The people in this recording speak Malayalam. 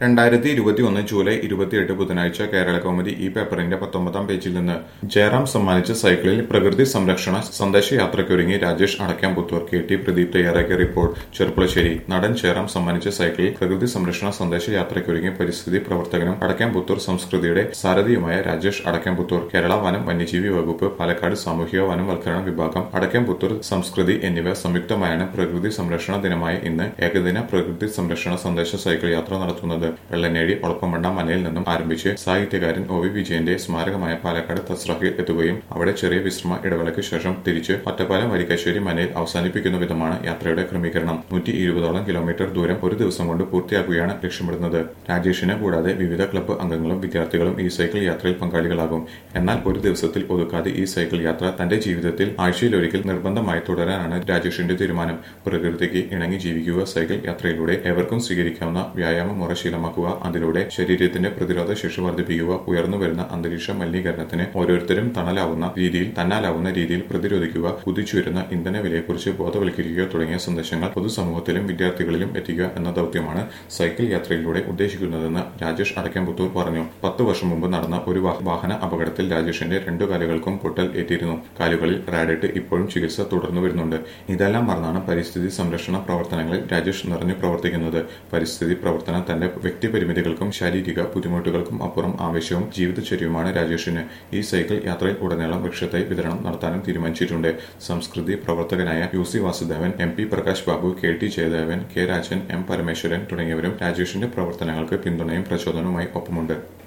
രണ്ടായിരത്തി ഇരുപത്തിയൊന്ന് ജൂലൈ ഇരുപത്തിയെട്ട് ബുധനാഴ്ച കേരള കൗമുദി ഈ പേപ്പറിന്റെ പത്തൊമ്പതാം പേജിൽ നിന്ന് ജയറാം സമ്മാനിച്ച സൈക്കിളിൽ പ്രകൃതി സംരക്ഷണ സന്ദേശയാത്രയ്ക്കൊരുങ്ങി രാജേഷ് അടയ്ക്കാമ്പുത്തൂർ കെ ടി പ്രദീപ് തയ്യാറാക്കിയ റിപ്പോർട്ട് ചെറുപ്പുളശ്ശേരി നടൻ ജയറാം സമ്മാനിച്ച സൈക്കിളിൽ പ്രകൃതി സംരക്ഷണ സന്ദേശയാത്രയ്ക്കൊരുങ്ങി പരിസ്ഥിതി പ്രവർത്തകനും അടയ്ക്കാമ്പുത്തൂർ സംസ്കൃതിയുടെ സാരഥിയുമായ രാജേഷ് അടയ്ക്കാമ്പുത്തൂർ കേരള വനം വന്യജീവി വകുപ്പ് പാലക്കാട് സാമൂഹിക വനവൽക്കരണ വിഭാഗം അടയ്ക്കാമ്പുത്തൂർ സംസ്കൃതി എന്നിവ സംയുക്തമായാണ് പ്രകൃതി സംരക്ഷണ ദിനമായ ഇന്ന് ഏകദിന പ്രകൃതി സംരക്ഷണ സന്ദേശ സൈക്കിൾ യാത്ര നടത്തുന്നത് വെള്ളനേഴി ഒളപ്പമണ്ണ മനയിൽ നിന്നും ആരംഭിച്ച് സാഹിത്യകാരൻ ഒ വി വിജയന്റെ സ്മാരകമായ പാലക്കാട് തസ്രഹിൽ എത്തുകയും അവിടെ ചെറിയ വിശ്രമ ഇടവേളയ്ക്ക് ശേഷം തിരിച്ച് ഒറ്റപ്പാലം വരിക്കാശ്ശേരി മനയിൽ അവസാനിപ്പിക്കുന്ന വിധമാണ് യാത്രയുടെ ക്രമീകരണം നൂറ്റി ഇരുപതോളം കിലോമീറ്റർ ദൂരം ഒരു ദിവസം കൊണ്ട് പൂർത്തിയാക്കുകയാണ് ലക്ഷ്യമിടുന്നത് രാജേഷിനെ കൂടാതെ വിവിധ ക്ലബ്ബ് അംഗങ്ങളും വിദ്യാർത്ഥികളും ഈ സൈക്കിൾ യാത്രയിൽ പങ്കാളികളാകും എന്നാൽ ഒരു ദിവസത്തിൽ ഒതുക്കാതെ ഈ സൈക്കിൾ യാത്ര തന്റെ ജീവിതത്തിൽ ആഴ്ചയിലൊരിക്കൽ നിർബന്ധമായി തുടരാനാണ് രാജേഷിന്റെ തീരുമാനം പ്രകൃതിക്ക് ഇണങ്ങി ജീവിക്കുക സൈക്കിൾ യാത്രയിലൂടെ ഏവർക്കും സ്വീകരിക്കാവുന്ന വ്യായാമ മുറ ശീലമാക്കുക അതിലൂടെ ശരീരത്തിന്റെ പ്രതിരോധ ശേഷി വർദ്ധിപ്പിക്കുക ഉയർന്നു വരുന്ന അന്തരീക്ഷ മലിനീകരണത്തിന് ഓരോരുത്തരും തണലാവുന്ന രീതിയിൽ തന്നാലാവുന്ന രീതിയിൽ പ്രതിരോധിക്കുക കുതിച്ചുവരുന്ന ഇന്ധന വിലയെക്കുറിച്ച് ബോധവൽക്കരിക്കുക തുടങ്ങിയ സന്ദേശങ്ങൾ പൊതുസമൂഹത്തിലും വിദ്യാർത്ഥികളിലും എത്തിക്കുക എന്ന ദൌത്യമാണ് സൈക്കിൾ യാത്രയിലൂടെ ഉദ്ദേശിക്കുന്നതെന്ന് രാജേഷ് അടയ്ക്കമ്പുത്തൂർ പറഞ്ഞു പത്ത് വർഷം മുമ്പ് നടന്ന ഒരു വാഹ- വാഹന അപകടത്തിൽ രാജേഷിന്റെ രണ്ടു കാലുകൾക്കും പൊട്ടൽ ഏറ്റിരുന്നു കാലുകളിൽ റാഡിട്ട് ഇപ്പോഴും ചികിത്സ തുടർന്നു വരുന്നുണ്ട് ഇതെല്ലാം മറന്നാണ് പരിസ്ഥിതി സംരക്ഷണ പ്രവർത്തനങ്ങളിൽ രാജേഷ് നിറഞ്ഞു പ്രവർത്തിക്കുന്നത് പരിസ്ഥിതി പ്രവർത്തനം തന്റെ വ്യക്തിപരിമിതികൾക്കും ശാരീരിക ബുദ്ധിമുട്ടുകൾക്കും അപ്പുറം ആവശ്യവും ജീവിതചര്യവുമാണ് രാജേഷിന് ഈ സൈക്കിൾ യാത്രയിൽ ഉടനീളം വൃക്ഷത്തൈ വിതരണം നടത്താനും തീരുമാനിച്ചിട്ടുണ്ട് സംസ്കൃതി പ്രവർത്തകനായ U C Vasudevan M P Prakash Babu K T Jayadevan K Rajan M Parameswaran തുടങ്ങിയവരും രാജേഷിന്റെ പ്രവർത്തനങ്ങൾക്ക് പിന്തുണയും പ്രചോദനവുമായി ഒപ്പമുണ്ട്